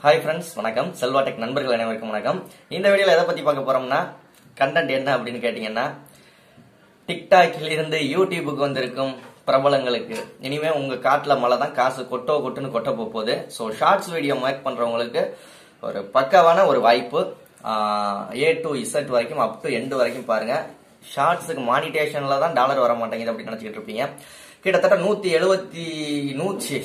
hi friends வணக்கம் Selva tech நண்பர்கள் அனைவருக்கும் வணக்கம் இந்த வீடியோவில் எதை பற்றி பார்க்க போகிறோம்னா கண்டென்ட் என்ன அப்படின்னு கேட்டிங்கன்னா டிக்டாக்கில் இருந்து யூடியூபுக்கு வந்திருக்கும் பிரபலங்களுக்கு இனிமே உங்க காட்டுல மழை தான் காசு கொட்டோ கொட்டுன்னு கொட்ட போக போகுது ஸோ ஷார்ட்ஸ் வீடியோ மேக் பண்றவங்களுக்கு ஒரு பக்காவான ஒரு வாய்ப்பு ஏ டு இசட் வரைக்கும் அப் டு எண்டு வரைக்கும் பாருங்க ஷார்ட்ஸுக்கு மானிட்டேஷன்ல தான் டாலர் வர மாட்டேங்குது அப்படின்னு நினைச்சிட்டு இருப்பீங்க கிட்டத்தட்ட நூத்தி எழுபத்தி நூற்றி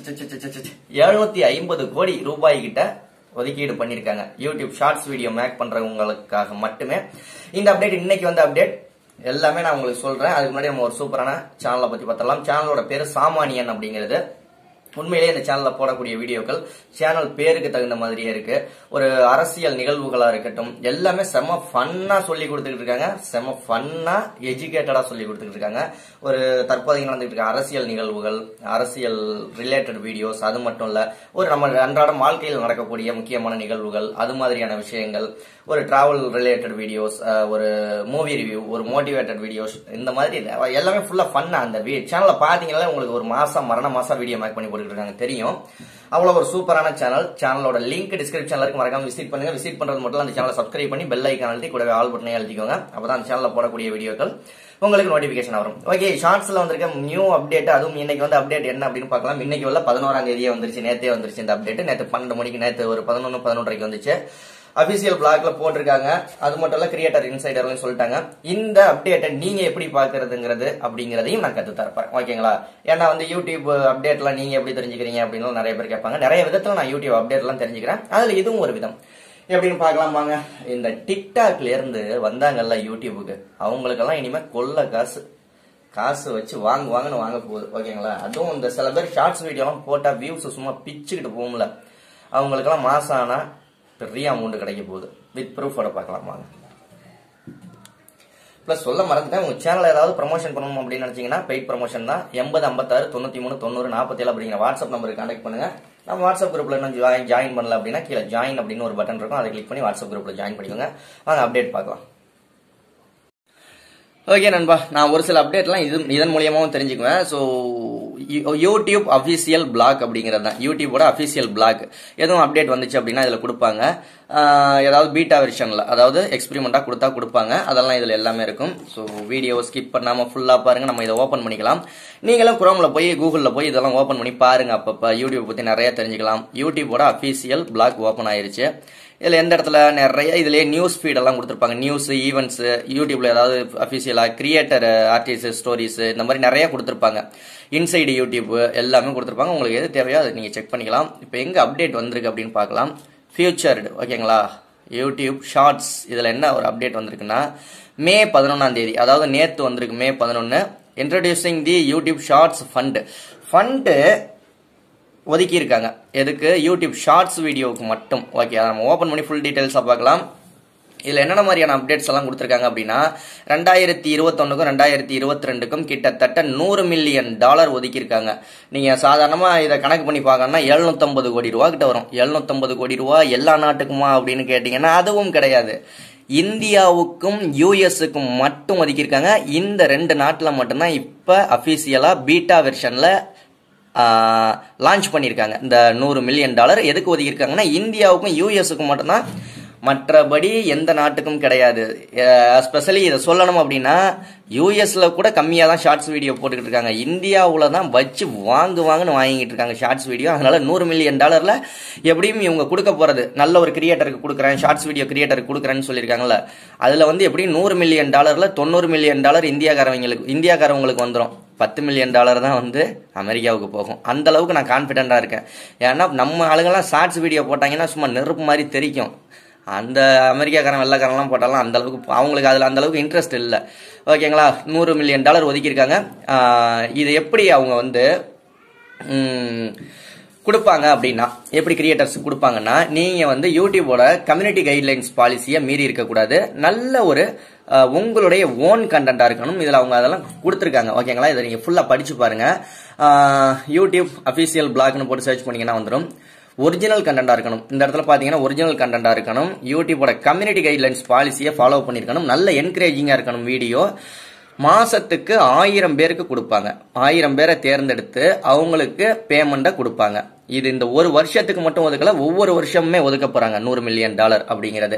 எழுநூத்தி ஐம்பது கோடி ரூபாய் கிட்ட ஒதுக்கீடு பண்ணிருக்காங்க யூடியூப் ஷார்ட்ஸ் வீடியோ மேக் பண்றவங்களுக்காக மட்டுமே இந்த அப்டேட் இன்னைக்கு வந்த அப்டேட் எல்லாமே நான் உங்களுக்கு சொல்றேன் அதுக்கு முன்னாடி நம்ம ஒரு சூப்பரான சேனலை பத்தி பார்த்தலாம் சேனலோட பேரு சாமானியன் அப்படிங்கிறது உண்மையிலேயே இந்த சேனல்ல போடக்கூடிய வீடியோக்கள் சேனல் பேருக்கு தகுந்த மாதிரியே இருக்கு ஒரு அரசியல் நிகழ்வுகளா இருக்கட்டும் எல்லாமே செம ஃபன்னா சொல்லி கொடுத்துட்டு இருக்காங்க செம ஃபன்னா எஜுகேட்டடா சொல்லி கொடுத்துட்டு இருக்காங்க ஒரு தற்போதைய நடந்துட்டு இருக்க அரசியல் நிகழ்வுகள் அரசியல் ரிலேட்டட் வீடியோஸ் அது மட்டும் இல்ல ஒரு நம்ம அன்றாடம் வாழ்க்கையில் நடக்கக்கூடிய முக்கியமான நிகழ்வுகள் அது மாதிரியான விஷயங்கள் ஒரு டிராவல் ரிலேட்டட் வீடியோஸ் ஒரு மூவி ரிவ்யூ ஒரு மோட்டிவேட்டட் வீடியோஸ் இந்த மாதிரி எல்லாமே ஃபுல்லா ஃபன்னா அந்த சேனல்ல பாத்தீங்கன்னா உங்களுக்கு ஒரு மாசம் மரண மாசம் வீடியோ மேக் பண்ணி போட்டுட்டு இருக்காங்க தெரியும் அவ்வளவு ஒரு சூப்பரான சேனல் சேனலோட லிங்க் டிஸ்கிரிப்ஷன்ல இருக்கு மறக்காம விசிட் பண்ணுங்க விசிட் பண்றது மட்டும் அந்த சேனலை சப்ஸ்கிரைப் பண்ணி பெல் ஐக்கான் அழுத்தி கூடவே ஆல் பட்டனே அழுத்திக்கோங்க அப்பதான் அந்த சேனல்ல போடக்கூடிய வீடியோக்கள் உங்களுக்கு நோட்டிபிகேஷன் வரும் ஓகே ஷார்ட்ஸ்ல வந்திருக்க நியூ அப்டேட் அதுவும் இன்னைக்கு வந்து அப்டேட் என்ன அப்படின்னு பார்க்கலாம் இன்னைக்கு உள்ள பதினோராம் தேதியே வந்துருச்சு நேத்தே வந்துருச்சு இந்த அப்டேட் நேற்று பன்னெண்டு மணிக்கு நேற்று ஒரு பதினொன்று பதினொன்றரைக்கு வந்துச்சு அபிஷியல் பிளாக்ல போட்டிருக்காங்க அது மட்டும் இல்ல கிரியேட்டர் இன்சைடர்னு சொல்லிட்டாங்க இந்த அப்டேட்டை நீங்க எப்படி பாக்குறதுங்கிறது அப்படிங்கறதையும் நான் கத்து தரப்பேன் ஓகேங்களா ஏன்னா வந்து யூடியூப் அப்டேட்லாம் நீங்க எப்படி தெரிஞ்சுக்கிறீங்க அப்படின்னு நிறைய பேர் கேட்பாங்க நிறைய விதத்துல நான் யூடியூப் அப்டேட் எல்லாம் தெரிஞ்சுக்கிறேன் அதுல இதுவும் ஒரு விதம் எப்படின்னு பார்க்கலாம் வாங்க இந்த டிக்டாக்ல இருந்து வந்தாங்கல்ல யூடியூபுக்கு அவங்களுக்கெல்லாம் இனிமே கொள்ள காசு காசு வச்சு வாங்குவாங்கன்னு வாங்க போகுது ஓகேங்களா அதுவும் இந்த சில பேர் ஷார்ட்ஸ் வீடியோலாம் போட்டா வியூஸ் சும்மா பிச்சுக்கிட்டு போகும்ல அவங்களுக்கெல்லாம் மாசம் ஆனா பெரிய அமௌண்ட் கிடைக்க போகுது வித் ப்ரூஃபோட பார்க்கலாம் வாங்க ப்ளஸ் சொல்ல மறந்துட்டேன் உங்க சேனல் ஏதாவது ப்ரமோஷன் பண்ணணும் அப்படின்னு நினைச்சீங்கன்னா பெய்ட் ப்ரமோஷன் தான் எண்பது ஐம்பத்தாறு தொண்ணூத்தி மூணு தொண்ணூறு நாற்பத்தி ஏழு அப்படிங்கிற வாட்ஸ்அப் நம்பருக்கு கான்டாக்ட் பண்ணுங்க நம்ம வாட்ஸ்அப் குரூப்ல இன்னும் ஜாயின் ஜாயின் பண்ணல அப்படின்னா கீழே ஜாயின் அப்படின்னு ஒரு பட்டன் இருக்கும் அதை கிளிக் பண்ணி வாட்ஸ்அப் குரூப்ல ஜாயின் பண்ணிக்கோங்க வாங்க அப்டேட் பார்க்கலாம் ஓகே நண்பா நான் ஒரு சில அப்டேட்லாம் இது இதன் மூலியமாவும் தெரிஞ்சுக்குவேன் ஸோ யூடியூப் அஃபிஷியல் பிளாக் அப்படிங்கிறது தான் யூடியூபோட அஃபிஷியல் பிளாக் எதுவும் அப்டேட் வந்துச்சு அப்படின்னா இதில் கொடுப்பாங்க ஏதாவது பீட்டா வெர்ஷனில் அதாவது எக்ஸ்பெரிமெண்ட்டாக கொடுத்தா கொடுப்பாங்க அதெல்லாம் இதில் எல்லாமே இருக்கும் ஸோ வீடியோவை ஸ்கிப் பண்ணாமல் ஃபுல்லாக பாருங்கள் நம்ம இதை ஓப்பன் பண்ணிக்கலாம் நீங்களும் குரோமில் போய் கூகுளில் போய் இதெல்லாம் ஓப்பன் பண்ணி பாருங்கள் அப்பப்போ யூடியூப் பற்றி நிறைய தெரிஞ்சுக்கலாம் யூடியூபோட அஃபிஷியல் பிளாக் ஓப்பன் ஆயிருச்சு இதில் எந்த இடத்துல நிறைய இதுலேயே நியூஸ் ஃபீடெல்லாம் கொடுத்துருப்பாங்க நியூஸ் ஈவெண்ட்ஸ் யூடியூப்ல ஏதாவது அஃபிஷியலாக கிரியேட்டர் ஆர்டிஸ்ட் ஸ்டோரிஸ் இந்த மாதிரி நிறைய கொடுத்துருப்பாங்க இன்சைடு யூடியூப் எல்லாமே கொடுத்துருப்பாங்க உங்களுக்கு எது தேவையோ அதை நீங்கள் செக் பண்ணிக்கலாம் இப்போ எங்கே அப்டேட் வந்திருக்கு அப்படின்னு பார்க்கலாம் ஃபியூச்சர்டு ஓகேங்களா யூடியூப் ஷார்ட்ஸ் இதில் என்ன ஒரு அப்டேட் வந்திருக்குன்னா மே பதினொன்றாம் தேதி அதாவது நேற்று வந்திருக்கு மே பதினொன்று introducing the YouTube shorts fund fund ஒதுக்கி இருக்காங்க எதுக்கு யூடியூப் ஷார்ட்ஸ் வீடியோவுக்கு மட்டும் ஓகே அதை நம்ம ஓப்பன் பண்ணி ஃபுல் டீட்டெயில்ஸாக பார்க்கலாம் இதில் என்னென்ன மாதிரியான அப்டேட்ஸ் எல்லாம் கொடுத்துருக்காங்க அப்படின்னா ரெண்டாயிரத்தி இருபத்தொன்னுக்கும் ரெண்டாயிரத்தி இருபத்தி ரெண்டுக்கும் கிட்டத்தட்ட நூறு மில்லியன் டாலர் ஒதுக்கியிருக்காங்க நீங்கள் சாதாரணமாக இதை கணக்கு பண்ணி பார்க்கணும்னா எழுநூத்தம்பது கோடி ரூபா கிட்ட வரும் எழுநூத்தம்பது கோடி ரூபா எல்லா நாட்டுக்குமா அப்படின்னு கேட்டிங்கன்னா அதுவும் கிடையாது இந்தியாவுக்கும் யூஎஸ்க்கும் மட்டும் ஒதுக்கியிருக்காங்க இந்த ரெண்டு நாட்டில் மட்டும்தான் இப்போ அஃபீஷியலாக பீட்டா வெர்ஷனில் லான்ச் பண்ணியிருக்காங்க இந்த நூறு மில்லியன் டாலர் எதுக்கு ஒதுக்கியிருக்காங்கன்னா இந்தியாவுக்கும் யூஎஸ்க்கும் மட்டும்தான் மற்றபடி எந்த நாட்டுக்கும் கிடையாது ஸ்பெஷலி இதை சொல்லணும் அப்படின்னா யூஎஸ்ல கூட கம்மியாக தான் ஷார்ட்ஸ் வீடியோ போட்டுக்கிட்டு இருக்காங்க இந்தியாவில் தான் வச்சு வாங்கு வாங்குன்னு வாங்கிட்டு இருக்காங்க ஷார்ட்ஸ் வீடியோ அதனால நூறு மில்லியன் டாலர்ல எப்படியும் இவங்க கொடுக்க போறது நல்ல ஒரு கிரியேட்டருக்கு கொடுக்குறேன் ஷார்ட்ஸ் வீடியோ கிரியேட்டருக்கு கொடுக்குறேன்னு சொல்லியிருக்காங்கல்ல அதுல வந்து எப்படியும் நூறு மில்லியன் டாலர்ல தொண்ணூறு மில்லியன் டாலர் இந்தியாக்காரவங்களுக்கு இந்தியாக்காரவங்களுக்கு வந்துடும் பத்து மில்லியன் டாலர் தான் வந்து அமெரிக்காவுக்கு போகும் அந்த அளவுக்கு நான் கான்ஃபிடென்ட்டாக இருக்கேன் ஏன்னா நம்ம ஆளுங்கெல்லாம் ஷார்ட்ஸ் வீடியோ போட்டாங்கன்னா சும்மா நெருப்பு மாதிரி தெரிக்கும் அந்த அமெரிக்காக்காரன் வெள்ளக்காரன்லாம் போட்டாலும் அந்த அளவுக்கு அவங்களுக்கு அதில் அந்த அளவுக்கு இன்ட்ரெஸ்ட் இல்லை ஓகேங்களா நூறு மில்லியன் டாலர் ஒதுக்கியிருக்காங்க இது எப்படி அவங்க வந்து கொடுப்பாங்க அப்படின்னா எப்படி கிரியேட்டர்ஸ் கொடுப்பாங்கன்னா நீங்கள் வந்து யூடியூபோட கம்யூனிட்டி கைட்லைன்ஸ் பாலிசியை மீறி இருக்கக்கூடாது நல்ல ஒரு உங்களுடைய ஓன் கண்டென்ட்டாக இருக்கணும் இதில் அவங்க அதெல்லாம் கொடுத்துருக்காங்க ஓகேங்களா இதை நீங்கள் ஃபுல்லாக படித்து பாருங்கள் யூடியூப் அஃபீஷியல் பிளாக்னு போட்டு சர்ச் பண்ணிங்கன்னா வந்துடும் ஒரிஜினல் கண்டென்ட்டாக இருக்கணும் இந்த இடத்துல பார்த்தீங்கன்னா ஒரிஜினல் கண்டென்ட்டாக இருக்கணும் யூடியூபோட கம்யூனிட்டி கைட்லைன்ஸ் பாலிசியை ஃபாலோ பண்ணியிருக்கணும் நல்ல என்கரேஜிங்காக இருக்கணும் வீடியோ மாசத்துக்கு ஆயிரம் பேருக்கு கொடுப்பாங்க ஆயிரம் பேரை தேர்ந்தெடுத்து அவங்களுக்கு பேமெண்ட்டை கொடுப்பாங்க இது இந்த ஒரு வருஷத்துக்கு மட்டும் ஒதுக்கல ஒவ்வொரு வருஷமுமே ஒதுக்க போறாங்க நூறு மில்லியன் டாலர் அப்படிங்கிறது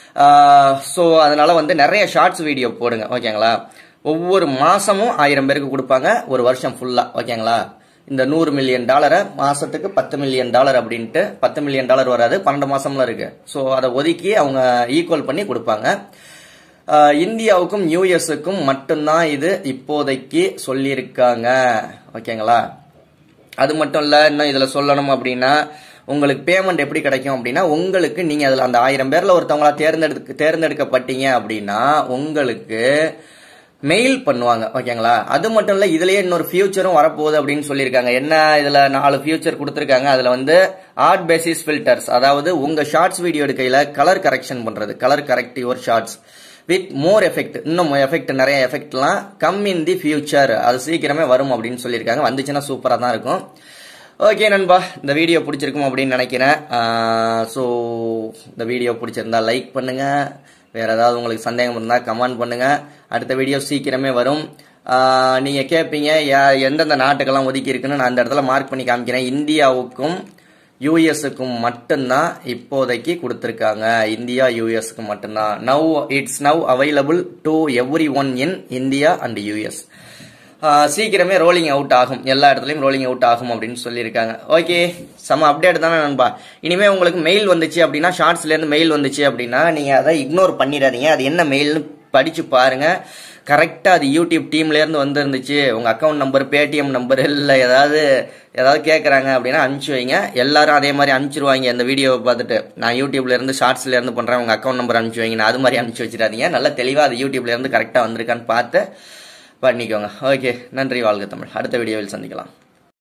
ஸோ அதனால வந்து நிறைய ஷார்ட்ஸ் வீடியோ போடுங்க ஓகேங்களா ஒவ்வொரு மாசமும் ஆயிரம் பேருக்கு கொடுப்பாங்க ஒரு வருஷம் ஃபுல்லா ஓகேங்களா இந்த நூறு மில்லியன் டாலரை மாசத்துக்கு பத்து மில்லியன் டாலர் அப்படின்ட்டு பத்து மில்லியன் டாலர் வராது பன்னெண்டு மாசம்ல இருக்கு ஸோ அதை ஒதுக்கி அவங்க ஈக்குவல் பண்ணி கொடுப்பாங்க ஆஹ் இந்தியாவுக்கும் யூஎஸ்க்கும் மட்டும்தான் இது இப்போதைக்கு சொல்லியிருக்காங்க ஓகேங்களா அது மட்டும் இல்ல இன்னும் இதுல சொல்லணும் அப்படின்னா உங்களுக்கு பேமெண்ட் எப்படி கிடைக்கும் அப்படின்னா உங்களுக்கு நீங்க அதுல அந்த ஆயிரம் பேர்ல ஒருத்தவங்களா தேர்ந்தெடுக்க தேர்ந்தெடுக்கப்பட்டீங்க அப்படின்னா உங்களுக்கு மெயில் பண்ணுவாங்க ஓகேங்களா அது மட்டும் இல்ல இதுலயே இன்னொரு ஃபியூச்சரும் வரப்போகுது அப்படின்னு சொல்லியிருக்காங்க என்ன இதுல நாலு ஃபியூச்சர் கொடுத்துருக்காங்க அதுல வந்து ஆர்ட் பேசிஸ் ஃபில்டர்ஸ் அதாவது உங்க ஷார்ட்ஸ் வீடியோ எடுக்கையில கலர் கரெக்ஷன் பண்றது colour correct your shorts with more effect இன்னும் எஃபெக்ட் நிறைய எஃபெக்ட்லாம் கம் இன் தி ஃபியூச்சர் அது சீக்கிரமே வரும் அப்படின்னு சொல்லியிருக்காங்க வந்துச்சுன்னா சூப்பராக தான் இருக்கும் ஓகே நண்பா இந்த வீடியோ பிடிச்சிருக்கும் அப்படின்னு நினைக்கிறேன் ஸோ இந்த வீடியோ பிடிச்சிருந்தா லைக் பண்ணுங்க வேற ஏதாவது உங்களுக்கு சந்தேகம் இருந்தால் கமெண்ட் பண்ணுங்க அடுத்த வீடியோ சீக்கிரமே வரும் ஆஹ் நீங்க கேட்பீங்க யா- எந்தெந்த நாட்டுக்கெல்லாம் ஒதுக்கி இருக்குன்னு நான் அந்த இடத்துல மார்க் பண்ணி காமிக்கிறேன் இந்தியாவுக்கும் யூஎஸ்க்கும் மட்டும்தான் இப்போதைக்கு கொடுத்துருக்காங்க இந்தியா யூஎஸ்க்கு மட்டும்தான் now it's now available to everyone in India and US சீக்கிரமே ரோலிங் அவுட் ஆகும் எல்லா இடத்துலயும் ரோலிங் அவுட் ஆகும் அப்படின்னு சொல்லியிருக்காங்க ஓகே செம அப்டேட் தானே நண்பா இனிமே உங்களுக்கு மெயில் வந்துச்சு அப்படின்னா ஷார்ட்ஸ்ல இருந்து மெயில் வந்துச்சு அப்படின்னா நீங்க அதை இக்னோர் பண்ணிடாதீங்க அது என்ன மெயில்னு படிச்சு பாருங்க கரெக்டா அது யூடியூப் டீம்ல இருந்து வந்திருந்துச்சு உங்க அக்கௌண்ட் நம்பர் பேடிஎம் நம்பர் இல்ல ஏதாவது ஏதாவது கேக்குறாங்க அப்படின்னா அனுப்பிச்சு வைங்க எல்லாரும் அதே மாதிரி அனுப்பிச்சிருவாங்க இந்த வீடியோவை பார்த்துட்டு நான் யூடியூப்ல இருந்து ஷார்ட்ஸ்ல இருந்து பண்றேன் உங்க அக்கௌண்ட் நம்பர் அனுப்பிச்சு வைங்க நான் அது மாதிரி அனுப்பிச்சு வச்சிடாதீங்க நல்லா தெளிவா அது யூடியூப்ல இருந்து கரெக்டா வந்திருக்கான்னு பார்த்து பண்ணிக்கோங்க ஓகே நன்றி வாழ்க தமிழ் அடுத்த வீடியோவில் சந்திக்கலாம்